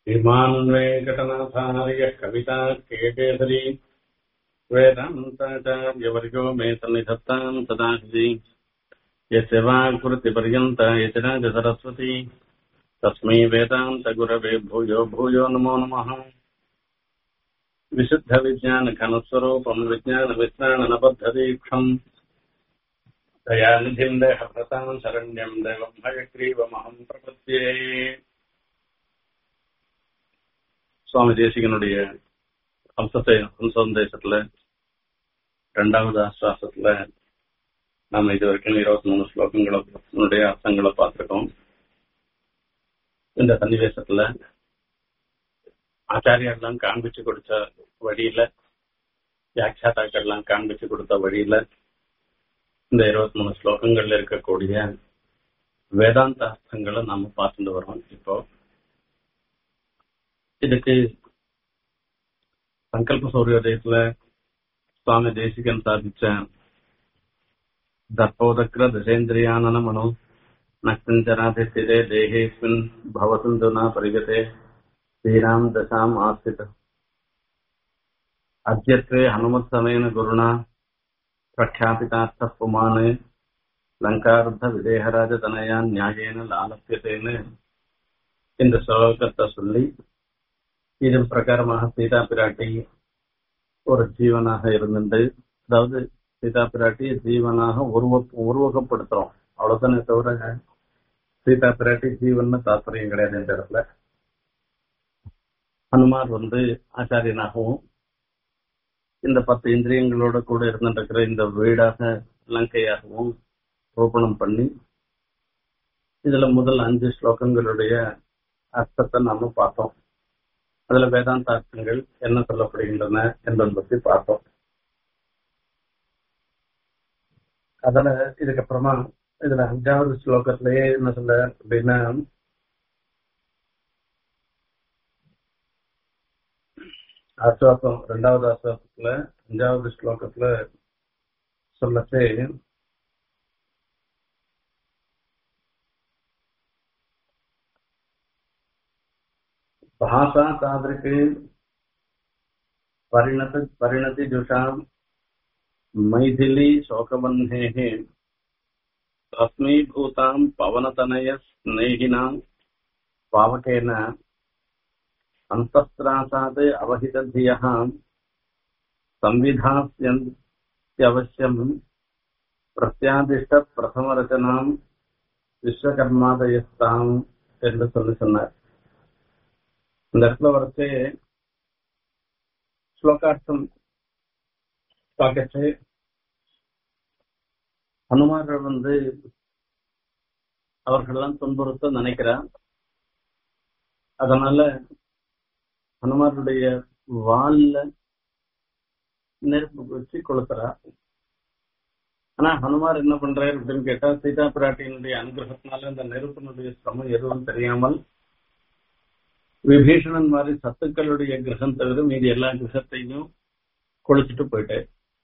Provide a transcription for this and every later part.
श्रीमान् वेङ्कटनाथार्यः कविता केकेसरी वेदान्ताचार्यवर्यो मे सन्निधत्ताम् सदाशिति यस्य वाक्कृतिपर्यन्त यतिराज सरस्वती तस्मै वेदान्तगुरवे भूयो भूयो नमो नमः विशुद्धविज्ञानघनस्वरूपम् विज्ञानविज्ञाननबद्धदीक्षम् दयानिधिम् देहभृताम् शरण्यम् देवम् भयग्रीवमहम् प्रपद्ये சுவாமி தேசிகனுடைய அம்சத்தை அம்சந்தேசத்துல ரெண்டாவது ஆஸ்வாசத்துல நாம இது வரைக்கும் இருபத்தி மூணு ஸ்லோகங்களுடைய அர்த்தங்களை பார்த்திருக்கோம் இந்த சன்னிவேசத்துல ஆச்சாரியர்லாம் காண்பிச்சு கொடுத்த வழியில வியாக்கியாதாக்கள்லாம் காண்பிச்சு கொடுத்த வழியில இந்த இருபத்தி மூணு ஸ்லோகங்கள்ல இருக்கக்கூடிய வேதாந்த அர்த்தங்களை நாம பார்த்துட்டு வரோம் இப்போ இதுக்கு சங்கல்ப சௌரியோதயத்துல சுவாமி தேசிகன் சாதிச்ச தர்ப்போதக்ர தசேந்திரியானன மனோ நக்தஞ்சராதிஸ்திதே தேகேஸ்மின் பவசுந்துனா பரிகதே ஸ்ரீராம் தசாம் ஆஸ்தித அத்தியத்வே ஹனுமத்சமேன குருணா பிரख्यापितार्थ पुमाने லங்கார்த்த விதேகராஜ தனயான் நியாயேன லாலப்பியத்தேன்னு இந்த ஸ்லோகத்தை சொல்லி இதன் பிரகாரமாக சீதா பிராட்டி ஒரு ஜீவனாக இருந்துட்டு அதாவது சீதா பிராட்டி ஜீவனாக உருவ உருவகப்படுத்துறோம் அவ்வளவுதானே தவிர சீதா பிராட்டி ஜீவன் தாற்பயம் கிடையாது இந்த இடத்துல ஹனுமார் வந்து ஆச்சாரியனாகவும் இந்த பத்து இந்திரியங்களோட கூட இருந்துட்டு இந்த வீடாக லங்கையாகவும் ரோபணம் பண்ணி இதுல முதல் அஞ்சு ஸ்லோகங்களுடைய அர்த்தத்தை நாம பார்த்தோம் அதுல வேதாந்த அர்த்தங்கள் என்ன சொல்லப்படுகின்றன என்பதை பத்தி பார்த்தோம் அதுல இதுக்கப்புறமா இதுல அஞ்சாவது ஸ்லோகத்திலேயே என்ன சொல்ல அப்படின்னா ஆஸ்வாசம் ரெண்டாவது ஆஸ்வாசத்துல அஞ்சாவது ஸ்லோகத்துல சொல்லச்சே भाषा तादृके परिणत परिणति जुषाम् मैथिली शोकबन्धेः तस्मीभूताम् पवनतनय स्नेहिनाम् पावकेन अन्तःत्रासात् अवहितधियः संविधास्यन्त्यवश्यम् பிரத்யாதிஷ்ட விஸ்வகர்மாதயஸ்தாம் என்று சொல்லி சொன்னார் இந்த இடத்துல வரச்சு ஸ்லோகார்த்தம் பார்க்கச்சு ஹனுமார் வந்து அவர்கள்லாம் துன்புறுத்த நினைக்கிறார் அதனால ஹனுமாருடைய வால்ல நெருப்பு வச்சு கொளுத்துறார் ஆனா ஹனுமார் என்ன பண்றாரு அப்படின்னு கேட்டா சீதா பிராட்டியினுடைய அனுகிரகத்தினால இந்த நெருப்பினுடைய சிரமம் எதுவும் தெரியாமல் விபீஷணன் மாதிரி சத்துக்களுடைய கிரகம் தவிர மீதி எல்லா கிரகத்தையும் கொளுச்சிட்டு போயிட்டு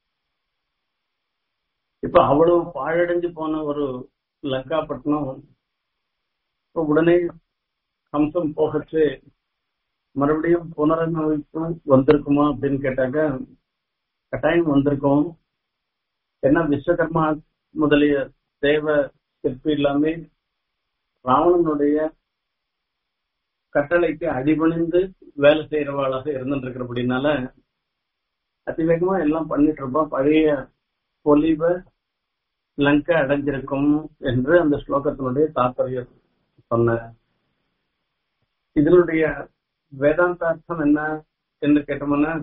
இப்ப அவ்வளவு பாழடைஞ்சு போன ஒரு லங்காப்பட்டினம் உடனே ஹம்சம் போகச்சு மறுபடியும் புனரமைப்பு வந்திருக்குமா அப்படின்னு கேட்டாக்க கட்டாயம் வந்திருக்கும் ஏன்னா விஸ்வகர்மா முதலிய தேவ சிற்பி எல்லாமே ராவணனுடைய கட்டளைக்கு அடிபணிந்து வேலை செய்யறவாளாக இருந்துட்டு இருக்கிறபடினால அதிவேகமா எல்லாம் பண்ணிட்டு இருப்போம் பழைய பொலிவ லங்கை அடைஞ்சிருக்கும் என்று அந்த ஸ்லோகத்தினுடைய தாற்பயம் சொன்ன இதனுடைய வேதாந்தார்த்தம் என்ன என்று கேட்டோம்னா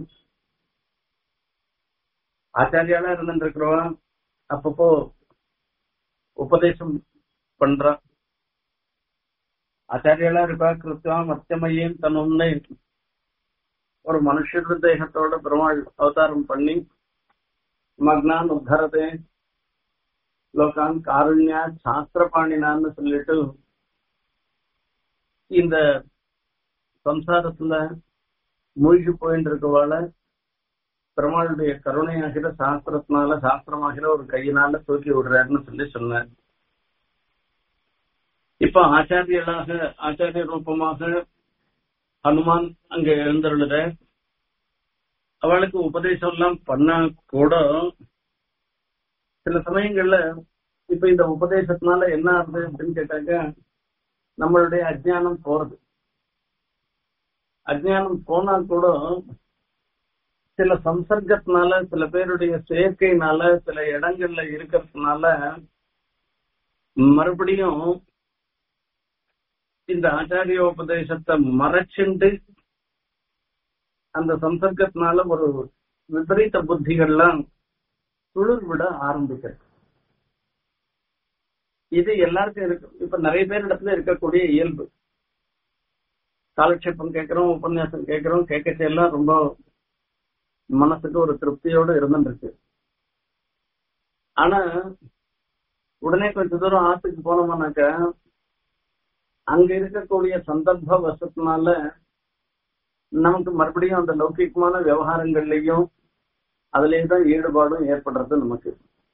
ஆச்சாரியாலா இருந்துட்டு இருக்கிறவா அப்பப்போ உபதேசம் பண்றா ஆச்சாரியலா இருக்கா கிருத்வா மத்தியமையும் தன்னும்னு ஒரு மனுஷர் தேகத்தோட பெருமாள் அவதாரம் பண்ணி மக்னான் உத்தரதே லோகான் காருண்யா சாஸ்திர பாணினான்னு சொல்லிட்டு இந்த சம்சாரத்துல மூழ்கி போயிட்டு இருக்கவாள பெருமாளுடைய கருணையாகிற சாஸ்திரத்தினால சாஸ்திரமாகிற ஒரு கையினால தூக்கி விடுறாருன்னு சொல்லி சொன்னார் இப்ப ஆச்சாரியலாக ஆச்சாரிய ரூபமாக ஹனுமான் அங்க எழுந்தருளுற அவளுக்கு உபதேசம் எல்லாம் பண்ணா கூட சில சமயங்கள்ல இப்ப இந்த உபதேசத்தினால என்ன ஆகுது அப்படின்னு கேட்டாக்க நம்மளுடைய அஜ்ஞானம் போறது அஜ்ஞானம் போனா கூட சில சம்சர்க்கத்தினால சில பேருடைய சேர்க்கையினால சில இடங்கள்ல இருக்கிறதுனால மறுபடியும் இந்த ஆச்சாரிய உபதேசத்தை மறைச்சுண்டு அந்த சம்சர்க்கத்தினால ஒரு விபரீத புத்திகள்லாம் துளிர் விட ஆரம்பிக்கிறது இது எல்லாருக்கும் இருக்கு இப்ப நிறைய பேர் இடத்துல இருக்கக்கூடிய இயல்பு காலட்சேபம் கேட்கிறோம் உபன்யாசம் கேட்கிறோம் கேட்கறது எல்லாம் ரொம்ப மனசுக்கு ஒரு திருப்தியோட இருந்துருக்கு ஆனா உடனே கொஞ்ச தூரம் ஆத்துக்கு போனோம்னாக்க அங்க இருக்கக்கூடிய சந்தர்ப்ப வசத்தினால நமக்கு மறுபடியும் அந்த லௌகிகமான விவகாரங்கள்லயும் அதுலயே தான் ஈடுபாடும் ஏற்படுறது நமக்கு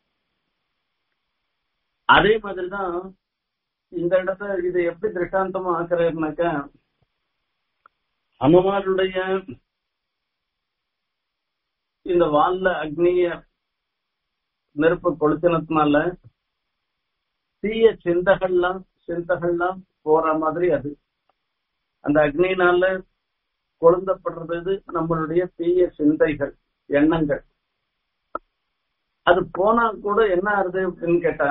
அதே மாதிரிதான் இந்த இடத்த இதை எப்படி திருஷ்டாந்தமா ஆக்குறாருனாக்கா அனுமாருடைய இந்த வால்ல அக்னிய நெருப்பு கொளுத்தினதுனால தீய சிந்தகள்லாம் சிந்தகள்லாம் போற மாதிரி அது அந்த அக்னினால கொழுந்தப்படுறது நம்மளுடைய தீய சிந்தைகள் எண்ணங்கள் அது போனா கூட என்ன ஆகுது அப்படின்னு கேட்டா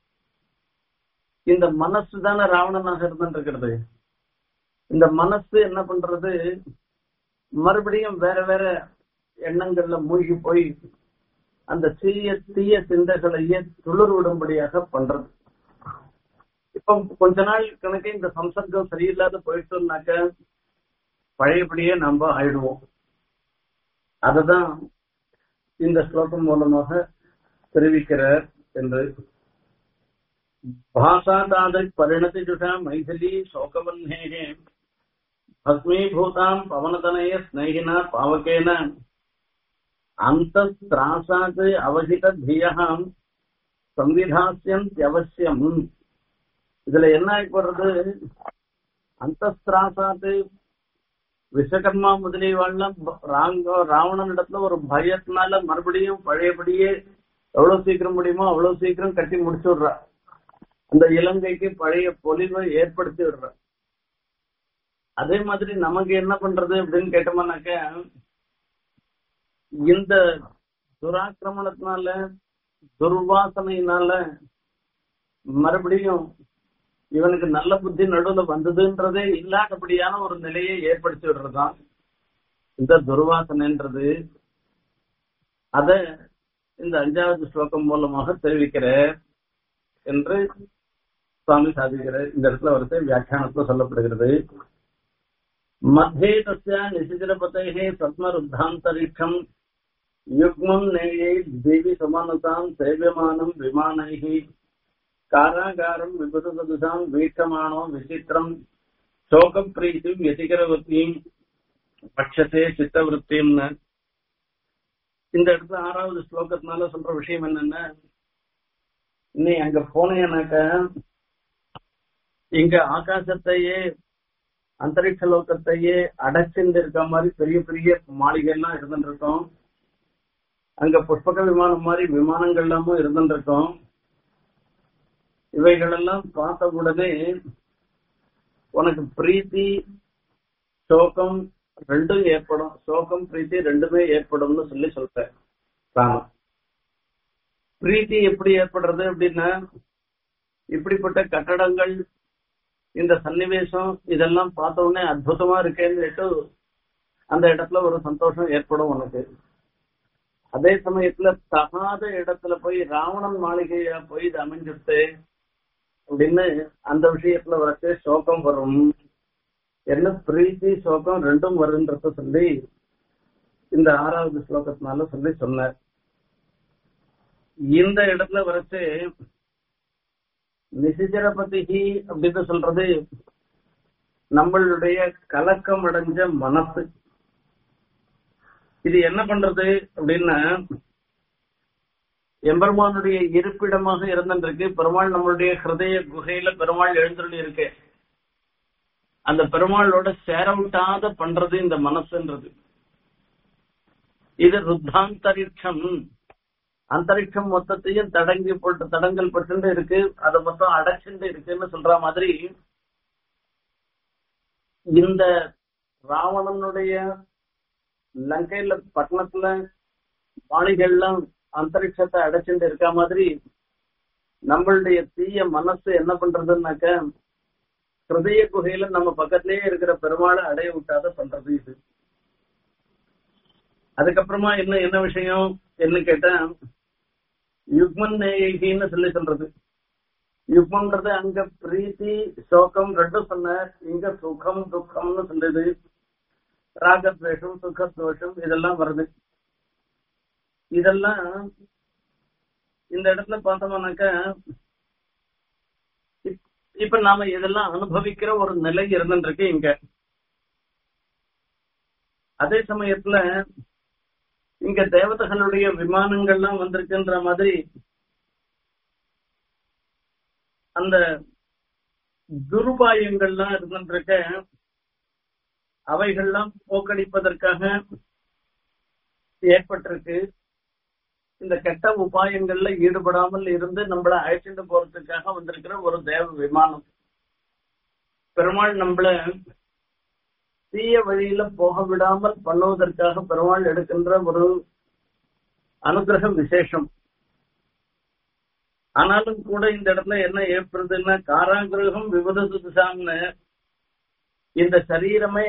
இந்த மனசு தானே ராவணனாக இருந்துருக்கிறது இந்த மனசு என்ன பண்றது மறுபடியும் வேற வேற எண்ணங்கள்ல மூழ்கி போய் அந்த தீய தீய சிந்தைகளையே துளிர் விடும்படியாக பண்றது இப்ப கொஞ்ச நாள் கணக்கு இந்த சம்சர்க்கம் சரியில்லாத போயிட்டோம்னாக்க பழையபடியே நம்ம ஆயிடுவோம் அதுதான் இந்த ஸ்லோகம் மூலமாக தெரிவிக்கிறார் என்று பாசாதாதை பரிணதி ஜுஷா மைதிலி சோகவன்னே பஸ்மீபூதாம் பவனதனய ஸ்நேகினா பாவகேன அந்த திராசாத் அவகித தியாம் சம்விதாசியந்தியவசியம் இதுல என்ன ஆகிப்படுறது அந்த திராசாத்து விஸ்வகர்மா முதலியவாள்லாம் ராங்க ராவணன் இடத்துல ஒரு பயத்தினால மறுபடியும் பழையபடியே எவ்வளவு சீக்கிரம் முடியுமோ அவ்வளவு சீக்கிரம் கட்டி முடிச்சு விடுறா அந்த இலங்கைக்கு பழைய பொலிவை ஏற்படுத்தி விடுறா அதே மாதிரி நமக்கு என்ன பண்றது அப்படின்னு கேட்டோம்னாக்க இந்த துராக்கிரமணத்தினால துர்வாசனையினால மறுபடியும் இவனுக்கு நல்ல புத்தி நடுவுல வந்ததுன்றதே இல்லாதபடியான ஒரு நிலையை ஏற்படுத்தி விடுறதுதான் இந்த துர்வாசனைன்றது அத இந்த அஞ்சாவது ஸ்லோகம் மூலமாக தெரிவிக்கிற என்று சுவாமி சாதிக்கிறார் இந்த இடத்துல வருது வியாக்கியானத்துல சொல்லப்படுகிறது மத்தியே தஸ்ய நிசிஜலபதே சத்மருத்தாந்தரிக்ஷம் யுக்மம் நேயை தேவி சமானதாம் சேவியமானம் விமானைஹி காராகாரம் விபதசதுசாம் வீட்டமானோ விசித்திரம் சோகப்பிரீத்தி व्यतिकरवतीம் பட்சத்தே சித்தவருத்தின்னு இந்த இடத்துல ஆறாவது ஸ்லோகத்தினால சொல்ற விஷயம் என்னன்னா நீ அங்க போனேனாக்க இங்க ஆகாசத்தையே அந்தரிக்ஷ லோகத்தையே அடைச்சிருந்து இருக்க மாதிரி பெரிய பெரிய மாளிகைலாம் இருந்துட்டு இருக்கோம் அங்க புஷ்பக விமானம் மாதிரி விமானங்கள் எல்லாமும் இருந்துட்டு இருக்கோம் இவைகளெல்லாம் பார்த்த உடனே உனக்கு பிரீத்தி சோகம் ரெண்டும் ஏற்படும் சோகம் பிரீத்தி ரெண்டுமே ஏற்படும்னு சொல்லி சொல்றேன் காரணம் பிரீத்தி எப்படி ஏற்படுறது அப்படின்னா இப்படிப்பட்ட கட்டடங்கள் இந்த சன்னிவேசம் இதெல்லாம் பார்த்த உடனே அற்புதமா இருக்கேன்னு அந்த இடத்துல ஒரு சந்தோஷம் ஏற்படும் உனக்கு அதே சமயத்துல தகாத இடத்துல போய் ராவணன் மாளிகையா போய் இது அமைஞ்சுட்டு அப்படின்னு அந்த விஷயத்துல வரச்சு சோகம் வரும் என்ன பிரீத்தி சோகம் ரெண்டும் வருன்றத சொல்லி இந்த ஆறாவது ஸ்லோகத்தினால சொல்லி சொன்னார் இந்த இடத்துல வரச்சு நிசிஜரபதிகி அப்படின்னு சொல்றது நம்மளுடைய கலக்கம் அடைஞ்ச மனசு இது என்ன பண்றது அப்படின்னா எம்பெருமானுடைய இருப்பிடமாக இருந்திருக்கு பெருமாள் நம்மளுடைய ஹிருதய குகையில பெருமாள் எழுந்துள்ளி இருக்கு அந்த பெருமாளோட சேர விட்டாத பண்றது இந்த மனசுன்றது இது ருத்தாந்தரிக்ஷம் அந்தரிக்ஷம் மொத்தத்தையும் தடங்கி போட்டு தடங்கல் பட்டு இருக்கு அதை மொத்தம் அடைச்சுட்டு இருக்குன்னு சொல்ற மாதிரி இந்த ராவணனுடைய லங்கையில பட்டணத்துல மாளிகைலாம் அந்தரிக்ஷத்தை அடைச்சுட்டு இருக்க மாதிரி நம்மளுடைய தீய மனசு என்ன பண்றதுன்னாக்க ஹிருதய குகையில நம்ம பக்கத்திலேயே இருக்கிற பெருமாளை அடைய விட்டாத பண்றது இது அதுக்கப்புறமா என்ன என்ன விஷயம் என்ன கேட்டா யுக்மன் நேயின்னு சொல்லி சொல்றது யுக்மன்றது அங்க பிரீத்தி சோகம் ரெண்டும் சொன்ன இங்க சுகம் துக்கம்னு சொல்லுது ராகத்வேஷம் சுகத்வேஷம் இதெல்லாம் வருது இதெல்லாம் இந்த இடத்துல பார்த்தோம்னாக்க இப்ப நாம இதெல்லாம் அனுபவிக்கிற ஒரு நிலை இருந்துருக்கு இங்க அதே சமயத்துல இங்க தேவதைகளுடைய விமானங்கள்லாம் வந்திருக்குன்ற மாதிரி அந்த துருபாயங்கள்லாம் இருந்துருக்க அவைகள்லாம் போக்கடிப்பதற்காக ஏற்பட்டிருக்கு இந்த கெட்ட உபாயங்கள்ல ஈடுபடாமல் இருந்து நம்மள அழைச்சிட்டு போறதுக்காக வந்திருக்கிற ஒரு தேவ விமானம் பெருமாள் நம்மள தீய வழியில போக விடாமல் பண்ணுவதற்காக பெருமாள் எடுக்கின்ற ஒரு அனுகிரக விசேஷம் ஆனாலும் கூட இந்த இடத்துல என்ன ஏற்படுதுன்னா காராகிரகம் விபத சுதுசான்னு இந்த சரீரமே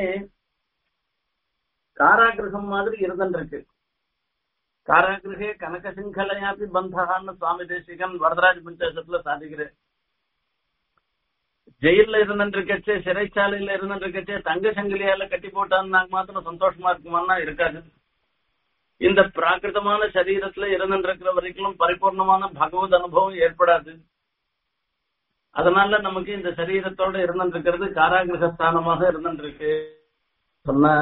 காராகிரகம் மாதிரி இருந்துருக்கு காராகிரகே கனக சிங்கலையாப்பி பந்தகான்னு சுவாமி தேசிகன் வரதராஜ் பஞ்சாயத்துல சாதிக்கிறேன் ஜெயில இருந்துருக்கச்சே சிறைச்சாலையில இருந்துருக்கச்சே தங்க சங்கிலியால கட்டி போட்டான்னா மாத்திரம் சந்தோஷமா இருக்குமான்னா இருக்காது இந்த பிராகிருதமான சரீரத்துல இருந்துருக்கிற வரைக்கும் பரிபூர்ணமான பகவத் அனுபவம் ஏற்படாது அதனால நமக்கு இந்த சரீரத்தோட இருந்துருக்கிறது காராகிரக ஸ்தானமாக இருந்துருக்கு சொன்ன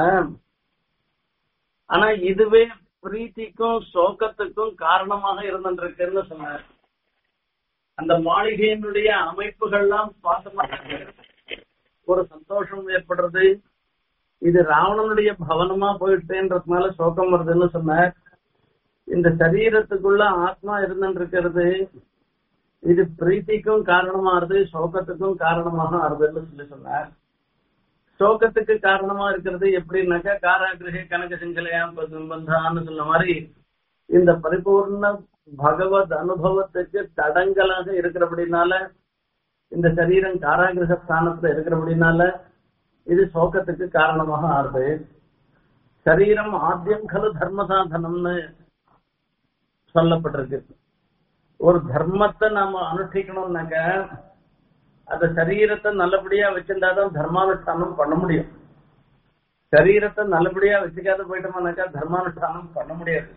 ஆனா இதுவே பிரீத்திக்கும் சோகத்துக்கும் காரணமாக இருந்துருக்குன்னு சொன்னார் அந்த மாளிகையினுடைய அமைப்புகள்லாம் பார்த்தோம்னா ஒரு சந்தோஷம் ஏற்படுறது இது ராவணனுடைய பவனமா போயிட்டேன்றதுனால சோகம் வருதுன்னு சொன்னார் இந்த சரீரத்துக்குள்ள ஆத்மா இருந்துருக்கிறது இது பிரீத்திக்கும் காரணமாறுது சோகத்துக்கும் காரணமாக ஆறுதுன்னு சொல்லி சொன்னார் சோகத்துக்கு காரணமா இருக்கிறது எப்படின்னாக்கா காராகிரக கனக சிங்கலையாம் பந்தான்னு சொன்ன மாதிரி இந்த பரிபூர்ண பகவத் அனுபவத்துக்கு தடங்கலாக இருக்கிறபடினால இந்த சரீரம் காராகிரக ஸ்தானத்துல இருக்கிறபடினால இது சோகத்துக்கு காரணமாக ஆறுது சரீரம் ஆத்தியம் கலு தர்ம சாதனம்னு சொல்லப்பட்டிருக்கு ஒரு தர்மத்தை நாம அனுஷ்டிக்கணும்னாக்க அந்த சரீரத்தை நல்லபடியா வச்சிருந்தாதான் தர்மானுஷ்டானம் பண்ண முடியும் சரீரத்தை நல்லபடியா வச்சுக்காத போயிட்டோம்னாக்கா தர்மானுஷ்டானம் பண்ண முடியாது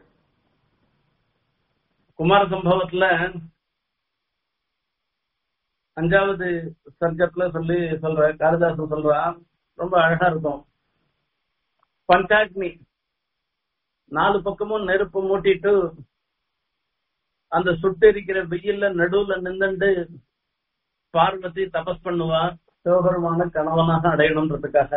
குமார சம்பவத்துல அஞ்சாவது சர்க்கத்துல சொல்லி சொல்ற காளிதாசன் சொல்றான் ரொம்ப அழகா இருக்கும் பஞ்சாக்னி நாலு பக்கமும் நெருப்பு மூட்டிட்டு அந்த சுட்டெரிக்கிற வெயில்ல நடுவுல நின்னுண்டு பார்வதி தபஸ் பண்ணுவா சிவபெருமான கணவனாக அடையணுன்றதுக்காக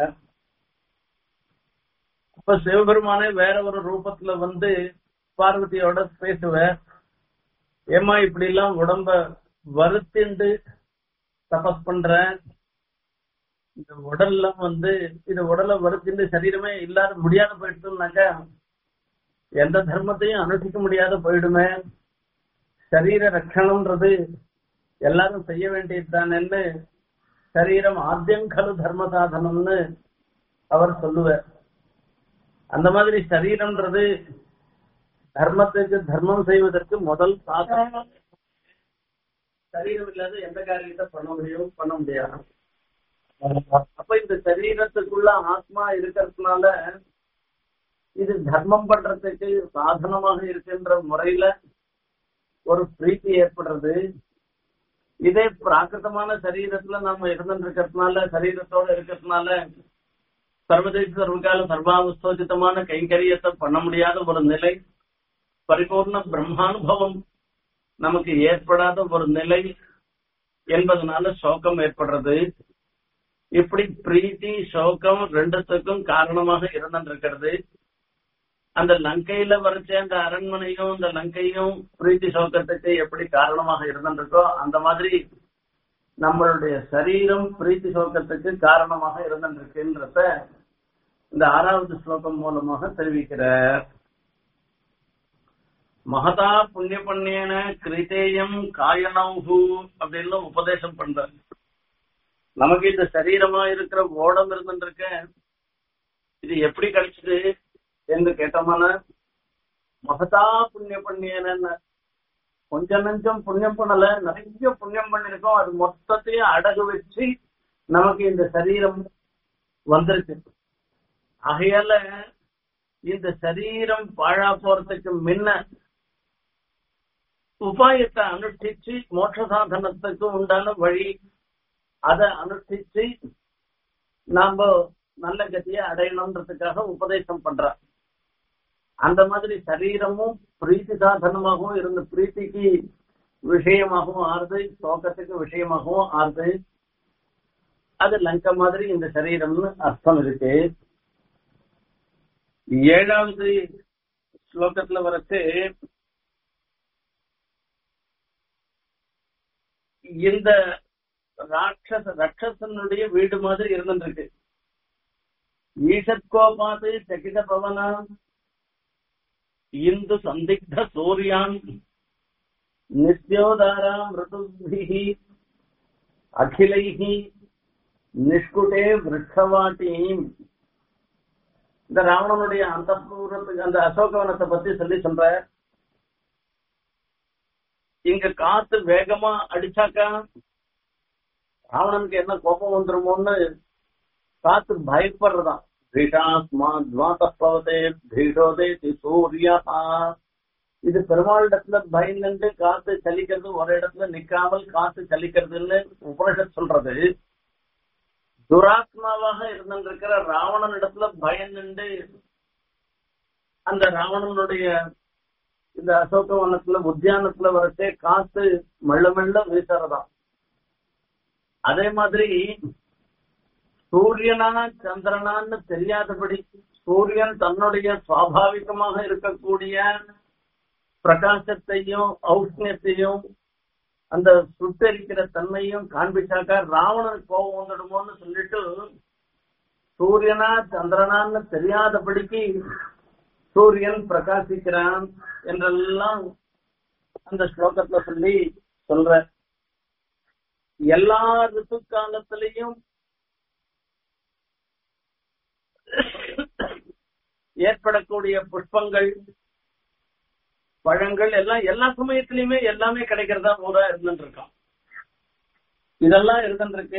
அப்ப சிவபெருமானே வேற ஒரு ரூபத்துல வந்து பார்வதியோட பேசுவ ஏமா இப்படி எல்லாம் உடம்ப வருத்திண்டு தபஸ் பண்ற இந்த உடல்ல வந்து இந்த உடலை வருத்திண்டு சரீரமே இல்லாத முடியாத போயிடுச்சுனாக்கா எந்த தர்மத்தையும் அனுஷ்டிக்க முடியாத போயிடுமே சரீர ரட்சணம்ன்றது எல்லாரும் செய்ய வேண்டியதுதானேன்னு சரீரம் ஆத்தியங்கலு தர்ம சாதனம்னு அவர் சொல்லுவார் அந்த மாதிரி சரீரம்ன்றது தர்மத்துக்கு தர்மம் செய்வதற்கு முதல் சாதனம் சரீரம் இல்லாத எந்த காரியத்தை பண்ண முடியும் பண்ண முடியாது அப்ப இந்த சரீரத்துக்குள்ள ஆத்மா இருக்கிறதுனால இது தர்மம் பண்றதுக்கு சாதனமாக இருக்கின்ற முறையில ஒரு பிரீத்தி ஏற்படுறது இதே பிராகிருதமான சரீரத்துல நம்ம இருந்துட்டு இருக்கிறதுனால சரீரத்தோட இருக்கிறதுனால சர்வதேச சர்வகால சர்வாவஸ்தோஜிதமான கைங்கரியத்தை பண்ண முடியாத ஒரு நிலை பரிபூர்ண பிரம்மானுபவம் நமக்கு ஏற்படாத ஒரு நிலை என்பதனால சோகம் ஏற்படுறது இப்படி பிரீத்தி சோகம் ரெண்டுத்துக்கும் காரணமாக இருந்திருக்கிறது அந்த லங்கையில வரைச்ச அந்த அரண்மனையும் அந்த லங்கையும் பிரீத்தி சோகத்துக்கு எப்படி காரணமாக இருந்திருக்கோ அந்த மாதிரி நம்மளுடைய சரீரம் பிரீத்தி சோகத்துக்கு காரணமாக இருந்திருக்குன்றத இந்த ஆறாவது ஸ்லோகம் மூலமாக தெரிவிக்கிறார் மகதா புண்ணிய பண்ணியன கிருதேயம் காயனௌஹு அப்படின்னு உபதேசம் பண்றார் நமக்கு இந்த சரீரமா இருக்கிற ஓடம் இருந்துருக்க இது எப்படி கிடைச்சது என்று கேட்டோமான மகதா புண்ணிய பண்ணியன கொஞ்சம் நஞ்சம் புண்ணியம் பண்ணல நிறைய புண்ணியம் பண்ணிருக்கோம் அது மொத்தத்தையும் அடகு வச்சு நமக்கு இந்த சரீரம் வந்திருக்கு ஆகையால இந்த சரீரம் பாழா போறதுக்கு முன்ன உபாயத்தை அனுஷ்டிச்சு மோட்ச சாதனத்துக்கு உண்டான வழி அதை அனுஷ்டிச்சு நாம நல்ல கதியை அடையணுன்றதுக்காக உபதேசம் பண்றார் அந்த மாதிரி சரீரமும் பிரீத்தி சாதனமாகவும் இருந்த பிரீத்திக்கு விஷயமாகவும் ஆறுது சோகத்துக்கு விஷயமாகவும் ஆறுது அது லங்க மாதிரி இந்த சரீரம்னு அர்த்தம் இருக்கு ஏழாவது ஸ்லோகத்துல வரச்சு இந்த ராட்சச ரட்சசனுடைய வீடு மாதிரி இருந்துருக்கு ஈஷத்கோபாது சகித பவனா இந்து சந்திக்த சூரியான் நித்யோதாராம் ருதுபிஹி அகிலைஹி நிஷ்குடே விருட்சவாட்டீம் இந்த ராவணனுடைய அந்த அந்த அசோகவனத்தை பத்தி சொல்லி சொல்ற இங்க காத்து வேகமா அடிச்சாக்கா ராவணனுக்கு என்ன கோபம் வந்துருமோன்னு காத்து பயப்படுறதான் பவதே பீஷோதே சூரியா இது பெருமாளிடத்துல பயந்துட்டு காத்து சலிக்கிறது ஒரு இடத்துல நிக்காமல் காத்து சலிக்கிறதுன்னு உபனிஷத் சொல்றது துராத்மாவாக இருந்திருக்கிற ராவணன் இடத்துல பயந்துண்டு அந்த ராவணனுடைய இந்த அசோகவனத்துல உத்தியானத்துல வரச்சே காத்து மெல்ல மெல்ல வீசுறதாம் அதே மாதிரி சூரியனா சந்திரனான்னு தெரியாதபடி சூரியன் தன்னுடைய சுவாபாவிகமாக இருக்கக்கூடிய பிரகாசத்தையும் ஔஷ்ணியத்தையும் அந்த சுட்டரிக்கிற தன்மையும் காண்பிச்சாக்கா ராவணன் கோபம் வந்துடுமோன்னு சொல்லிட்டு சூரியனா சந்திரனான்னு தெரியாதபடிக்கு சூரியன் பிரகாசிக்கிறான் என்றெல்லாம் அந்த ஸ்லோகத்துல சொல்லி சொல்ற எல்லா ரித்து காலத்திலையும் ஏற்படக்கூடிய புஷ்பங்கள் பழங்கள் எல்லாம் எல்லா சமயத்திலயுமே எல்லாமே கிடைக்கிறதா ஊரா இருந்துருக்கான் இதெல்லாம் இருந்துருக்கு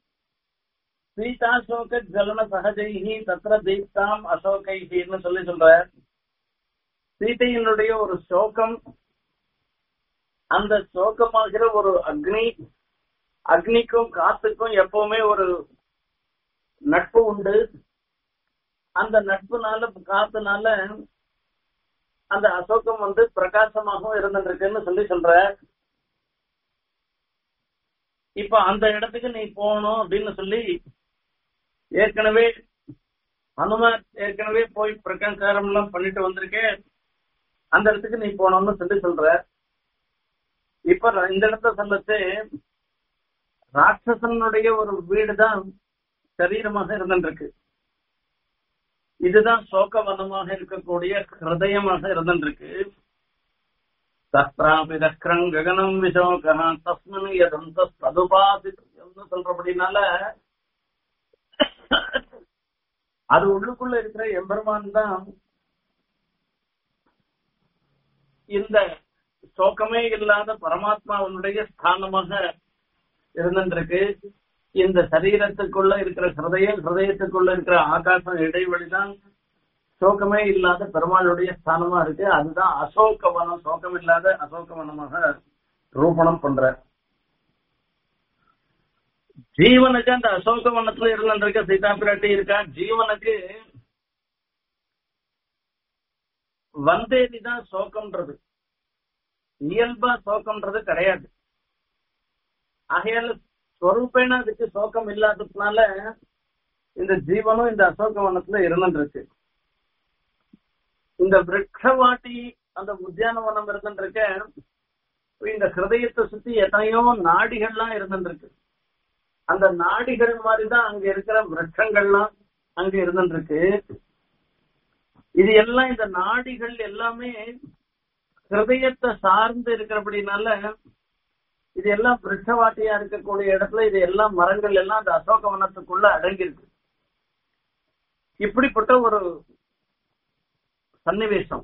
சீதாசோக ஜலன சகஜைகி தத்திர தீப்தாம் அசோகைகின்னு சொல்லி சொல்ற சீதையினுடைய ஒரு சோகம் அந்த சோகமாகிற ஒரு அக்னி அக்னிக்கும் காத்துக்கும் எப்பவுமே ஒரு நட்பு உண்டு அந்த நட்புனால காத்துனால அந்த அசோகம் வந்து பிரகாசமாகவும் இருந்துருக்குன்னு சொல்லி சொல்ற இப்ப அந்த இடத்துக்கு நீ போகணும் அப்படின்னு சொல்லி ஏற்கனவே ஹனுமார் ஏற்கனவே போய் பிரகாசாரம் எல்லாம் பண்ணிட்டு வந்திருக்கேன் அந்த இடத்துக்கு நீ போனோம்னு சொல்லி சொல்ற இப்ப இந்த இடத்த சொல்லச்சு ராட்சசனுடைய ஒரு வீடு தான் சரீரமாக இருந்துருக்கு இதுதான் சோகவனமாக இருக்கக்கூடிய ஹிருதயமாக இருந்துருக்கு தத்ராபி தக்ரம் ககனம் விசோக தஸ்மின் எதம் ததுபாசி சொல்றபடினால அது உள்ளுக்குள்ள இருக்கிற எம்பெருமான் தான் இந்த சோகமே இல்லாத பரமாத்மாவனுடைய ஸ்தானமாக இருந்துருக்கு இந்த சரீரத்துக்குள்ள இருக்கிற ஹிருதயம் ஹிருதயத்துக்குள்ள இருக்கிற ஆகாசம் இடைவெளிதான் சோகமே இல்லாத பெருமாளுடைய ஸ்தானமா இருக்கு அதுதான் அசோகவனம் சோகம் இல்லாத அசோகவனமாக ரூபணம் பண்ற ஜீவனுக்கு அந்த அசோகவனத்துல இருந்திருக்க சீதா பிராட்டி இருக்கா ஜீவனுக்கு வந்தேதி தான் சோகம்ன்றது இயல்பா சோகம்ன்றது கிடையாது ஆகையால ஸ்வரூபேன அதுக்கு சோகம் இல்லாததுனால இந்த ஜீவனும் இந்த அசோகவனத்துல இருந்துருக்கு இந்த விரக்ஷவாட்டி அந்த உத்தியானவனம் இருந்துருக்க இந்த ஹிருதயத்தை சுத்தி எத்தனையோ நாடிகள்லாம் இருந்துருக்கு அந்த நாடிகள் மாதிரிதான் அங்க இருக்கிற விரட்சங்கள்லாம் அங்க இருந்துருக்கு இது எல்லாம் இந்த நாடிகள் எல்லாமே ஹிருதயத்தை சார்ந்து இருக்கிறபடினால இது எல்லாம் விருட்சவாட்டியா இருக்கக்கூடிய இடத்துல இது எல்லாம் மரங்கள் எல்லாம் அந்த அசோகவனத்துக்குள்ள அடங்கியிருக்கு இப்படிப்பட்ட ஒரு சன்னிவேசம்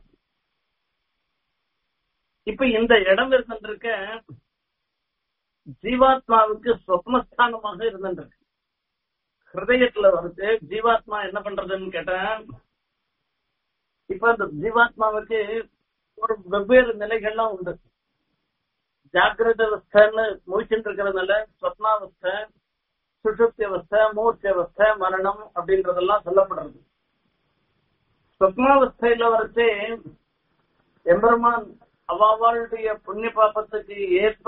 இப்ப இந்த இடம் இருந்துருக்க ஜீவாத்மாவுக்கு சொப்னஸ்தானமாக இருந்துருக்கு ஹிருதயத்துல வந்து ஜீவாத்மா என்ன பண்றதுன்னு கேட்டேன் இப்ப அந்த ஜீவாத்மாவுக்கு ஒரு வெவ்வேறு நிலைகள்லாம் உண்டு ஜாகிரத அவஸ்தைன்னு முழிச்சுட்டு இருக்கிறதுனால சொப்னாவஸ்தை சுஷுப்தி அவஸ்தை மூர்த்தி அவஸ்தை மரணம் அப்படின்றதெல்லாம் சொல்லப்படுறது சொப்னாவஸ்தையில வரைச்சே எம்பெருமான் அவாவாளுடைய புண்ணிய பாப்பத்துக்கு ஏற்ப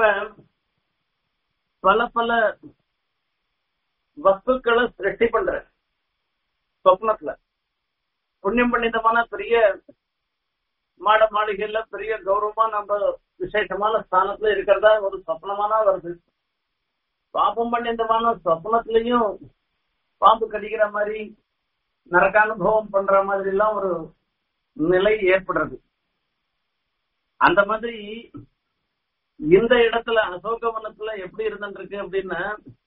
பல பல வஸ்துக்களை சிருஷ்டி பண்ற சொப்னத்துல புண்ணியம் பண்ணிதமான பெரிய மாட மாளிகையில பெரிய கௌரவமா நம்ம விசேஷமான ஸ்தானத்துல இருக்கிறதா ஒரு சொப்னமானா வருது பாபம் பண்ணிந்தமான சொப்னத்திலையும் பாம்பு கடிக்கிற மாதிரி நரகானுபவம் பண்ற மாதிரி எல்லாம் ஒரு நிலை ஏற்படுறது அந்த மாதிரி இந்த இடத்துல அசோகவனத்துல எப்படி இருந்துருக்கு அப்படின்னா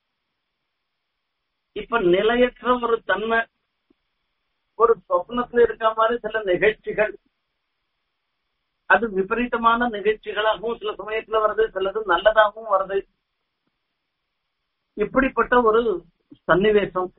இப்ப நிலையற்ற ஒரு தன்மை ஒரு சொப்னத்துல இருக்க மாதிரி சில நிகழ்ச்சிகள் அது விபரீதமான நிகழ்ச்சிகளாகவும் சில சமயத்துல வருது சிலது நல்லதாகவும் வருது இப்படிப்பட்ட ஒரு சன்னிவேசம்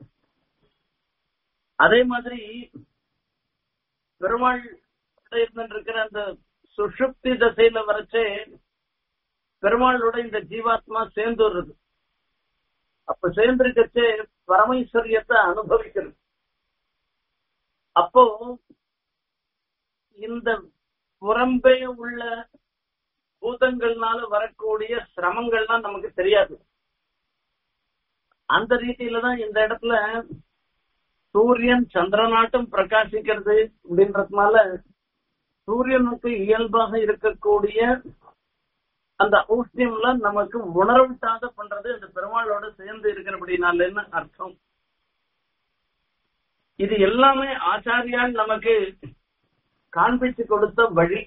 அதே மாதிரி பெருமாள் இருந்திருக்கிற அந்த சுஷுப்தி தசையில வரைச்சே பெருமாளோட இந்த ஜீவாத்மா சேர்ந்து வருது அப்ப சேர்ந்திருக்கச்சே பரமேஸ்வரியத்தை அனுபவிக்கிறது அப்போ இந்த புறம்பே உள்ள பூதங்கள்னால வரக்கூடிய சிரமங்கள்லாம் நமக்கு தெரியாது அந்த ரீதியில தான் இந்த இடத்துல சூரியன் சந்திரனாட்டம் பிரகாசிக்கிறது அப்படின்றதுனால சூரியனுக்கு இயல்பாக இருக்கக்கூடிய அந்த ஔஷ்ணியம்லாம் நமக்கு உணர்விட்டாத பண்றது அந்த பெருமாளோட சேர்ந்து இருக்கிறபடினாலன்னு அர்த்தம் இது எல்லாமே ஆச்சாரியால் நமக்கு காண்பிச்சு கொடுத்த வழி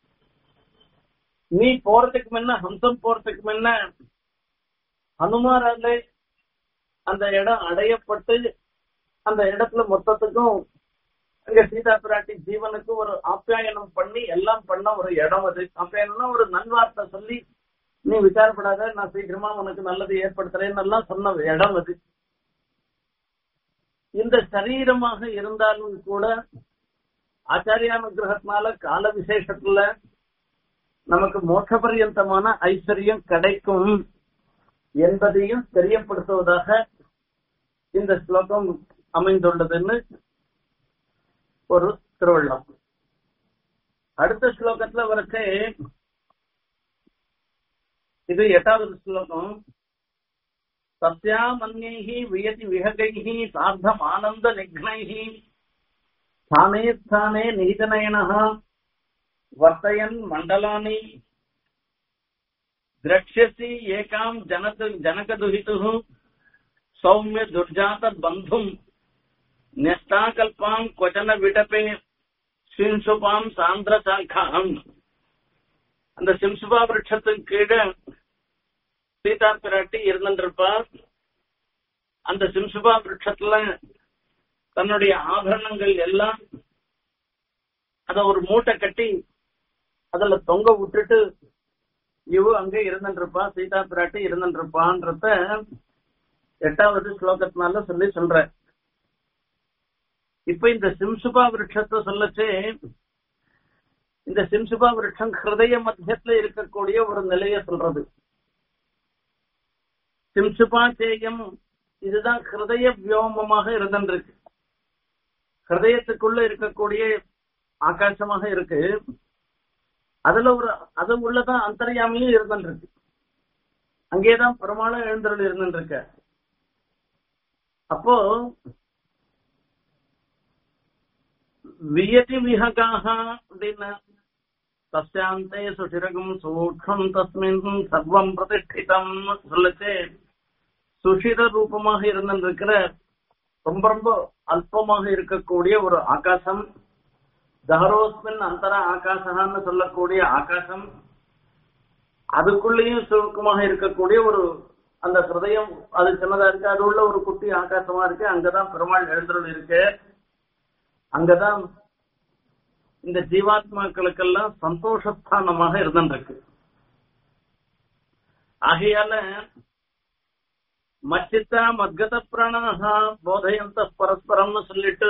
நீ போறதுக்கு முன்ன ஹம்சம் போறதுக்கு முன்ன ஹனுமாராலே அந்த இடம் அடையப்பட்டு அந்த இடத்துல மொத்தத்துக்கும் அங்க சீதா பிராட்டி ஜீவனுக்கு ஒரு ஆப்யாயனம் பண்ணி எல்லாம் பண்ண ஒரு இடம் அது ஆப்யாயனம்னா ஒரு நல்வார்த்தை சொல்லி நீ விசாரப்படாத நான் சீக்கிரமா உனக்கு நல்லது ஏற்படுத்துறேன்னு எல்லாம் சொன்ன இடம் அது இந்த சரீரமாக இருந்தாலும் கூட ஆச்சாரியானுகிரகத்தினால கால விசேஷத்துல நமக்கு மோட்ச பரியந்தமான ஐஸ்வர்யம் கிடைக்கும் என்பதையும் தெரியப்படுத்துவதாக இந்த ஸ்லோகம் அமைந்துள்ளதுன்னு ஒரு திருவள்ளம் அடுத்த ஸ்லோகத்துல வரச்சே இது எட்டாவது ஸ்லோகம் சத்யாமன்யைः வியதி விஹகைः சார்த்தம் ஆனந்த நிக்னைः ஸ்தானே ஸ்தானே நீதநயனः வர்த்தயன் மண்டலானி द्रक्ष्यसि एकाम् जनक जनकदुहितुः सौम्य दुर्जात बन्धुम् न्यस्ताकल्पाम् क्वचन विटपे சிம்சுபாம் சாந்திர சாக்காம் அந்த சிம்சுபா விருட்சத்துக்கு கீழே சீதா பிராட்டி இருந்திருப்பா அந்த சிம்சுபா விருட்சத்துல தன்னுடைய ஆபரணங்கள் எல்லாம் அத ஒரு மூட்டை கட்டி அதுல தொங்க விட்டுட்டு இவ அங்க இருந்துருப்பா சீதா பிராட்டி இருந்துருப்பான்றத எட்டாவது ஸ்லோகத்தினால சொல்லி சொல்ற இப்ப இந்த சிம்சுபா விருட்சத்தை சொல்லச்சே இந்த சிம்சுபா விருட்சம் ஹிருதய மத்தியத்துல இருக்கக்கூடிய ஒரு நிலைய சொல்றது சிம்சுபா சேயம் இதுதான் ஹிருதய வியோமமாக இருந்திருக்கு ஹிருதயத்துக்குள்ள இருக்கக்கூடிய ஆகாசமாக இருக்கு அதுல ஒரு அது உள்ளதான் அந்தர்யாமியும் இருந்துருக்கு அங்கேதான் பெருமாளும் எழுந்தருள் இருந்துருக்க அப்போ வியதி விஹகாக அப்படின்னா தஸ்யாந்தே சுஷிரகம் சூக்ஷம் தஸ்மின் சர்வம் பிரதிஷ்டிதம் சொல்லச்சு சுஷிர ரூபமாக இருந்திருக்கிற ரொம்ப ரொம்ப அல்பமாக இருக்கக்கூடிய ஒரு ஆகாசம் தஹரோஸ்மின் அந்தர ஆகாசகான்னு சொல்லக்கூடிய ஆகாசம் அதுக்குள்ளேயும் சுருக்கமாக இருக்கக்கூடிய ஒரு அந்த ஹிருதயம் அது சின்னதா இருக்கு அது உள்ள ஒரு குட்டி ஆகாசமா இருக்கு அங்கதான் பெருமாள் எழுந்தருள் இருக்கு அங்கதான் இந்த ஜீவாத்மாக்களுக்கெல்லாம் சந்தோஷஸ்தானமாக இருந்திருக்கு ஆகையால மச்சித்தா மத்கத பிராணா போதையந்த பரஸ்பரம்னு சொல்லிட்டு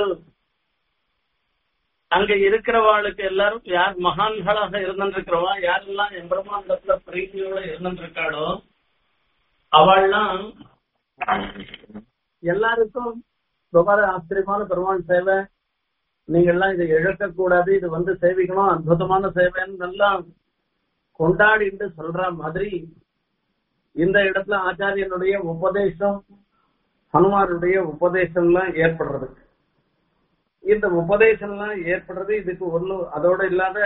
அங்க இருக்கிறவாளுக்கு எல்லாரும் யார் மகான்களாக இருந்திருக்கிறவா யாரெல்லாம் எம்பிரமாண்டத்துல பிரீத்தியோட இருந்திருக்காளோ அவள்லாம் எல்லாருக்கும் ரொம்ப ஆச்சரியமான பெருமாள் சேவை நீங்கள்லாம் இதை இழக்க கூடாது இது வந்து சேவிக்கணும் அற்புதமான சேவைன்னு எல்லாம் கொண்டாடிட்டு சொல்ற மாதிரி இந்த இடத்துல ஆச்சாரியனுடைய உபதேசம் ஹனுமாருடைய உபதேசம்லாம் ஏற்படுறது இந்த உபதேசம்லாம் ஏற்படுறது இதுக்கு ஒண்ணு அதோட இல்லாத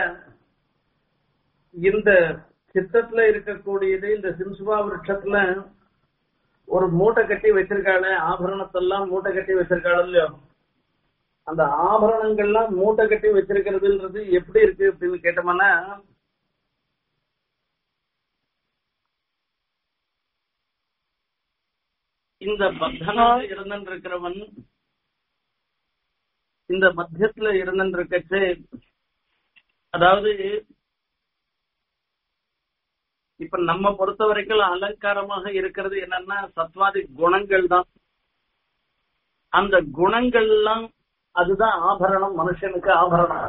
இந்த சித்தத்துல இருக்கக்கூடியது இந்த சிம்சுபா விருட்சத்துல ஒரு மூட்டை கட்டி வச்சிருக்காளே ஆபரணத்தெல்லாம் மூட்டை கட்டி வச்சிருக்காள் இல்லையோ அந்த ஆபரணங்கள்லாம் மூட்டை கட்டி வச்சிருக்கிறதுன்றது எப்படி இருக்கு அப்படின்னு கேட்டோம்னா இந்த பத்தனாக இருந்திருக்கிறவன் இந்த மத்தியத்துல இருந்திருக்கச்சு அதாவது இப்ப நம்ம பொறுத்த வரைக்கும் அலங்காரமாக இருக்கிறது என்னன்னா சத்வாதி குணங்கள் தான் அந்த குணங்கள்லாம் அதுதான் ஆபரணம் மனுஷனுக்கு ஆபரணம்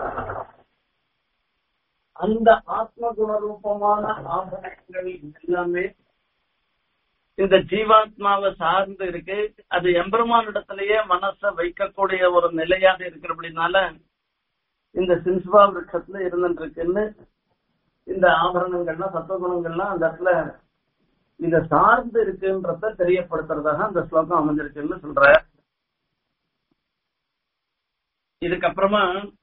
அந்த ஆத்ம குணரூபமான ஆபரணங்கள் எல்லாமே இந்த ஜீவாத்மாவை சார்ந்து இருக்கு அது எம்பெருமானிடத்திலேயே மனசை வைக்கக்கூடிய ஒரு நிலையாக இருக்கிறபடினால இந்த சின்சுபா விருட்சத்துல இருந்துட்டு இருக்குன்னு இந்த ஆபரணங்கள்லாம் சத்துவகுணங்கள்லாம் அந்த இடத்துல இத சார்ந்து இருக்குன்றத தெரியப்படுத்துறதாக அந்த ஸ்லோகம் அமைஞ்சிருக்குன்னு சொல்ற இதுக்கப்புறமா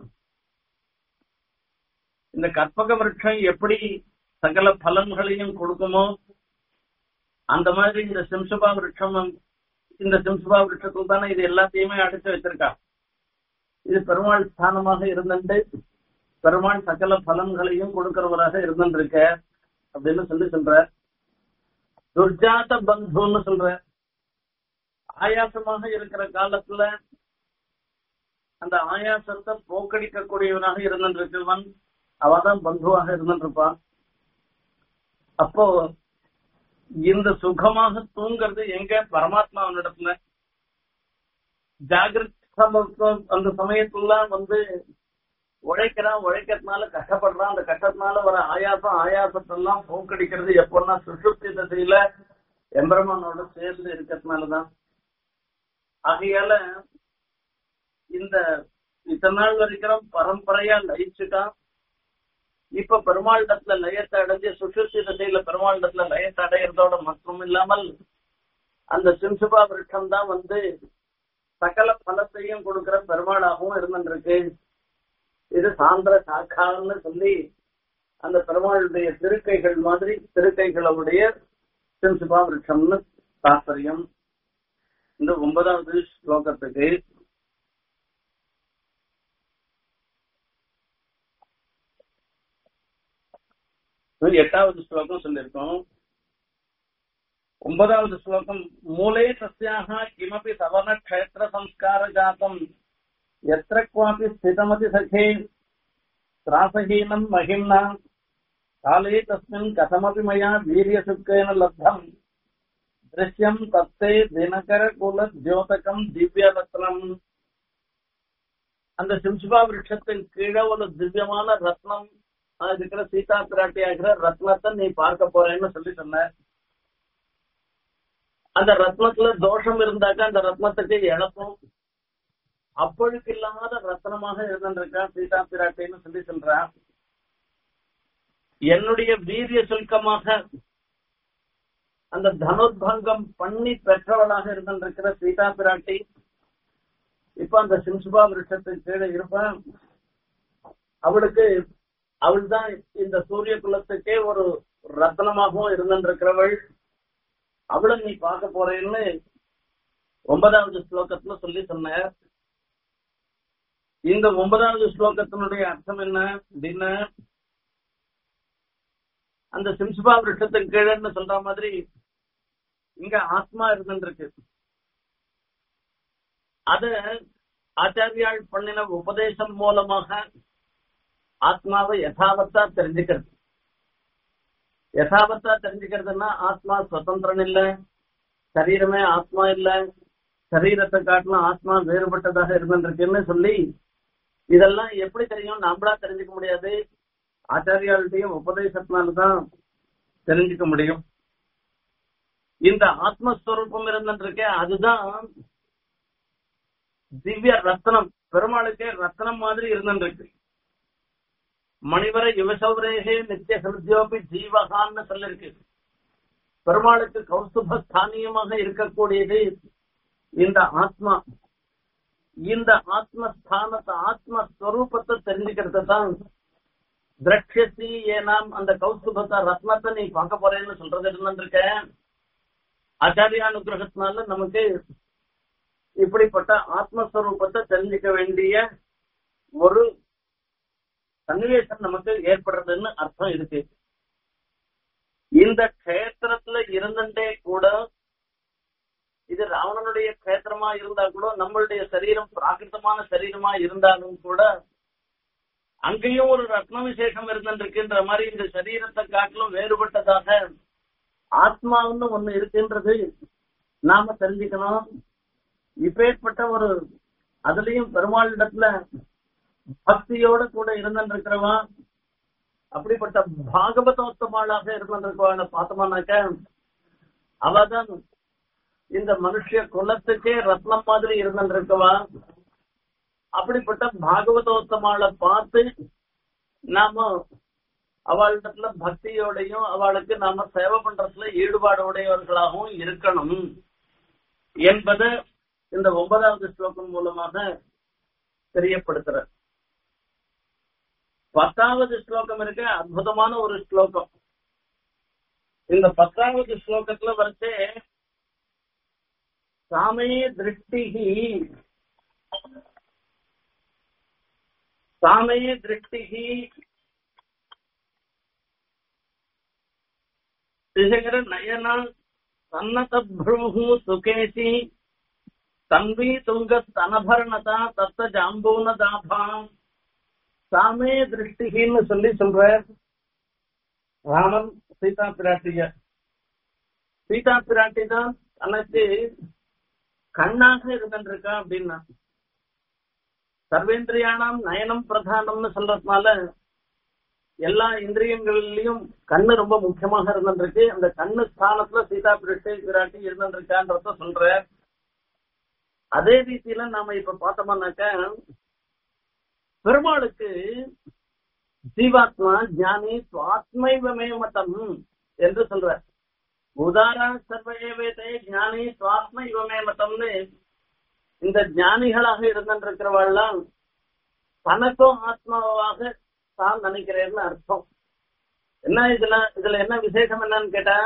இந்த கற்பக விருட்சம் எப்படி சகல பலன்களையும் கொடுக்குமோ அந்த மாதிரி இந்த சிம்சுபா விருட்சம் இந்த சிம்சுபா விருட்சத்தில் தானே இது எல்லாத்தையுமே அடைச்சு வச்சிருக்கா இது பெருமாள் ஸ்தானமாக இருந்துட்டு பெருமாள் சகல பலன்களையும் கொடுக்கிறவராக இருந்துருக்க அப்படின்னு சொல்லி சொல்ற துர்ஜாத பந்துன்னு சொல்ற ஆயாசமாக இருக்கிற காலத்துல அந்த ஆயாசத்தை போக்கடிக்கக்கூடியவனாக இருந்திருக்கிறவன் அவதான் பந்துவாக இருந்திருப்பான் அப்போ இந்த சுகமாக தூங்குறது எங்க பரமாத்மாவனிடத்துல ஜாகிரத் அந்த சமயத்துல வந்து உழைக்கிறான் உழைக்கிறதுனால கஷ்டப்படுறான் அந்த கஷ்டத்தினால வர ஆயாசம் ஆயாசத்தெல்லாம் போக்கடிக்கிறது எப்போன்னா சுசுப்தி திசையில எம்பெருமானோட சேர்ந்து இருக்கிறதுனாலதான் ஆகையால இந்த இத்தனை நாள் வரைக்கும் பரம்பரையா லயிச்சுட்டான் இப்ப பெருமாளிடத்துல லயத்தை அடைஞ்சு சுசுப்தி திசையில பெருமாளிடத்துல லயத்தை அடையிறதோட மட்டும் இல்லாமல் அந்த சிம்சுபா விருட்சம் தான் வந்து சகல பலத்தையும் கொடுக்கிற பெருமாளாகவும் இருந்துருக்கு இது சாந்திர சாக்கான்னு சொல்லி அந்த பெருமாளுடைய திருக்கைகள் மாதிரி திருக்கைகளுடைய சிம்சுபா விருட்சம்னு தாற்பயம் இந்த ஒன்பதாவது ஸ்லோகத்துக்கு எட்டாவது ஸ்லோகம் சொல்லியிருக்கோம் ஒன்பதாவது ஸ்லோகம் மூலே தஸ்யாக கிமபி சவன க்ஷேத்திர சம்ஸ்கார ஜாத்தம் எத்திர குவாபி ஸ்திதமதி சகே திராசஹீனம் மகிம்னா காலே தஸ்மின் கதமபி மயா வீரியசுக்கேன லப்தம் திருஷ்யம் தத்தே தினகர குல தியோதகம் திவ்ய ரத்னம் அந்த சிம்சுபா விருட்சத்தின் கீழே ஒரு திவ்யமான ரத்னம் இருக்கிற சீதா பிராட்டி ஆகிற ரத்னத்தை நீ பார்க்க போறேன்னு சொல்லி சொன்ன அந்த ரத்னத்துல தோஷம் இருந்தாக்க அந்த ரத்னத்துக்கு இழப்பும் அப்பொழுக்கு இல்லாத ரத்னமாக இருந்திருக்கா சீதா பிராட்டின்னு சொல்லி சொல்றான் என்னுடைய வீரிய சுல்கமாக அந்த தனுர்பங்கம் பண்ணி பெற்றவளாக இருந்திருக்கிற சீதா பிராட்டி இப்ப அந்த சிம்சுபா விருட்சத்துக்கு கீழே இருப்பான் அவளுக்கு அவள் தான் இந்த சூரிய குலத்துக்கே ஒரு ரத்னமாகவும் இருந்திருக்கிறவள் அவளை நீ பார்க்க போறேன்னு ஒன்பதாவது ஸ்லோகத்துல சொல்லி சொன்ன இந்த ஒன்பதாவது ஸ்லோகத்தினுடைய அர்த்தம் என்ன அப்படின்னா அந்த சிம்சுபா விருஷத்துக்கு கீழன்னு சொல்ற மாதிரி இங்க ஆத்மா இருந்துருக்கு அத ஆச்சாரியால் பண்ணின உபதேசம் மூலமாக ஆத்மாவை யதாவத்தா தெரிஞ்சுக்கிறது யதாவத்தா தெரிஞ்சுக்கிறதுனா ஆத்மா சுதந்திரன் இல்ல சரீரமே ஆத்மா இல்ல சரீரத்தை காட்டிலும் ஆத்மா வேறுபட்டதாக இருந்திருக்குன்னு சொல்லி இதெல்லாம் எப்படி தெரியும் நாமளா தெரிஞ்சுக்க முடியாது ஆச்சாரியாளுடைய உபதேசத்தினால்தான் தெரிஞ்சுக்க முடியும் இந்த ஆத்மஸ்வரூபம் இருந்துருக்கே அதுதான் திவ்ய ரத்னம் பெருமாளுக்கே ரத்னம் மாதிரி இருந்துருக்கு மணிவர யுவசௌரேகே நித்திய ஹிருத்யோபி ஜீவகான்னு சொல்லிருக்கு பெருமாளுக்கு கௌஸ்துப ஸ்தானியமாக இருக்கக்கூடியது இந்த ஆத்மா இந்த ஆத்மஸ்தானத்தை ஆத்மஸ்வரூபத்தை தெரிஞ்சுக்கிறது தான் திரட்சசி ஏனாம் அந்த கௌஸ்துபத்தை ரத்னத்தை நீ பார்க்க போறேன்னு சொல்றது இருந்திருக்க ஆச்சாரியானுகிரகத்தினால நமக்கு இப்படிப்பட்ட ஆத்மஸ்வரூபத்தை தெரிஞ்சுக்க வேண்டிய ஒரு சன்னிவேசம் நமக்கு ஏற்படுறதுன்னு அர்த்தம் இருக்கு இந்த கஷேத்திரத்துல இருந்துட்டே கூட இது ராவணனுடைய கஷேத்திரமா இருந்தா கூட நம்மளுடைய சரீரம் பிராகிருத்தமான சரீரமா இருந்தாலும் கூட அங்கேயும் ஒரு ரத்ன விசேஷம் இருந்துருக்குன்ற மாதிரி இந்த சரீரத்தை காட்டிலும் வேறுபட்டதாக ஆத்மாவுன்னு ஒண்ணு இருக்குன்றது நாம தெரிஞ்சுக்கணும் இப்பேற்பட்ட ஒரு அதுலயும் பெருமாளிடத்துல பக்தியோட கூட இருந்திருக்கிறவா அப்படிப்பட்ட பாகவதோத்தமாளாக இருந்திருக்கவான்னு பார்த்தோம்னாக்க அவதான் இந்த மனுஷ குலத்துக்கே ரத்னம் மாதிரி இருந்திருக்கவா அப்படிப்பட்ட பாகவதோத்தமாளை பார்த்து நாம அவளிடத்துல பக்தியோடையும் அவளுக்கு நாம சேவை பண்றதுல ஈடுபாடு உடையவர்களாகவும் இருக்கணும் என்பதை இந்த ஒன்பதாவது ஸ்லோகம் மூலமாக தெரியப்படுத்துற பத்தாவது ஸ்லோகம் இருக்க அற்புதமான ஒரு ஸ்லோகம் இந்த பத்தாவது ஸ்லோகத்துல வரைச்சே சாமே திருஷ்டிகி சாமே திருஷ்டிகி திசகர நயன சன்னத பிரம்மு சுகேசி தம்பி துங்க ஸ்தனபரணதா தத்த ஜாம்பூன தாபாம் சாமே திருஷ்டிகின்னு சொல்லி சொல்ற ராமன் சீதா பிராட்டிய சீதா பிராட்டி தான் தனக்கு கண்ணாக இருந்திருக்கா அப்படின்னா சர்வேந்திரியானாம் நயனம் பிரதானம்னு சொல்றதுனால எல்லா இந்திரியங்களிலையும் கண்ணு ரொம்ப முக்கியமாக இருந்திருக்கு அந்த கண்ணு ஸ்தானத்துல சீதா பிராட்டி பிராட்டி இருந்திருக்கான்றத சொல்ற அதே ரீதியில நாம இப்ப பார்த்தோம்னாக்க பெருமாளுக்கு ஜீவாத்மா ஞானி சுவாத்மைவமே மதம் என்று சொல்ற உதாரண சர்வயவேதே ஞானி சுவாத்ம இவமே மதம்னு இந்த ஞானிகளாக இருந்திருக்கிறவாள்லாம் தனக்கும் ஆத்மாவாக தான் நினைக்கிறேன்னு அர்த்தம் என்ன இதுல இதுல என்ன விசேஷம் என்னன்னு கேட்டா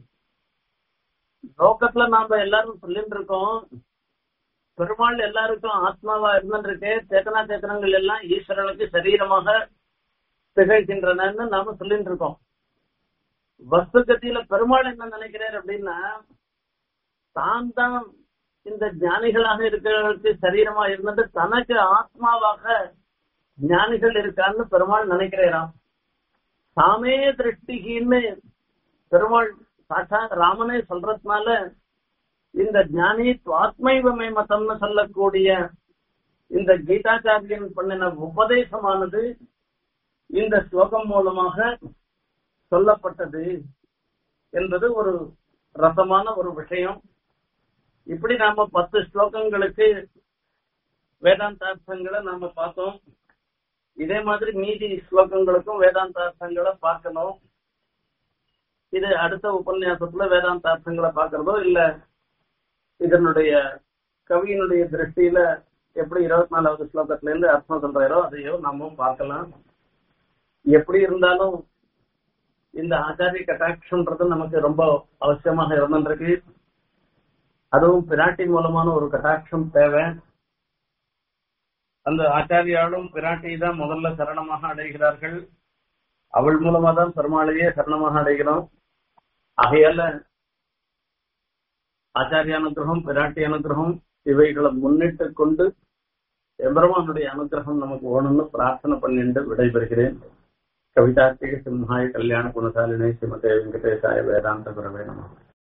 லோகத்துல நாம எல்லாரும் சொல்லிட்டு இருக்கோம் பெருமாள் எல்லாருக்கும் ஆத்மாவா இருந்திருக்கு சேத்தனா சேத்தனங்கள் எல்லாம் ஈஸ்வரனுக்கு சரீரமாக திகழ்கின்றனன்னு நாம சொல்லிட்டு இருக்கோம் வஸ்து கத்தியில பெருமாள் என்ன நினைக்கிறார் அப்படின்னா தான் தான் இந்த ஞானிகளாக இருக்கிறவர்களுக்கு சரீரமா இருந்தது தனக்கு ஆத்மாவாக ஞானிகள் இருக்கான்னு பெருமாள் நினைக்கிறாராம் சாமே திருஷ்டிகின்னு பெருமாள் சாட்சா ராமனே சொல்றதுனால இந்த ஞானி ஆத்மைவமை மதம்னு சொல்லக்கூடிய இந்த கீதாச்சாரியன் பண்ணின உபதேசமானது இந்த ஸ்லோகம் மூலமாக சொல்லப்பட்டது என்பது ஒரு ரசமான ஒரு விஷயம் இப்படி நாம பத்து ஸ்லோகங்களுக்கு வேதாந்தார்த்தங்களை நாம பார்த்தோம் இதே மாதிரி மீதி ஸ்லோகங்களுக்கும் வேதாந்தார்த்தங்களை பார்க்கணும் இது அடுத்த உபன்யாசத்துல வேதாந்த அர்த்தங்களை பாக்குறதோ இல்ல இதனுடைய கவியினுடைய திருஷ்டியில எப்படி இருபத்தி நாலாவது ஸ்லோகத்துல இருந்து அர்த்தம் சொல்றாரோ அதையோ நாம பார்க்கலாம் எப்படி இருந்தாலும் இந்த ஆச்சாரிய கட்டாட்சம்ன்றது நமக்கு ரொம்ப அவசியமாக இருந்திருக்கு அதுவும் பிராட்டி மூலமான ஒரு கட்டாட்சம் தேவை அந்த ஆச்சாரியாலும் பிராட்டி தான் முதல்ல சரணமாக அடைகிறார்கள் அவள் மூலமா தான் பெருமாளையே சரணமாக அடைகிறோம் ஆகையால ஆச்சாரிய அனுகிரகம் பிராட்டி அனுகிரகம் இவைகளை முன்னிட்டு கொண்டு எம்பெருமானுடைய அனுகிரகம் நமக்கு வேணும்னு பிரார்த்தனை பண்ணிட்டு விடைபெறுகிறேன் கவிதார்த்திக சிம்ஹாய கல்யாண குணசாலினே ஸ்ரீமதே வெங்கடேசாய வேதாந்த குரவே நம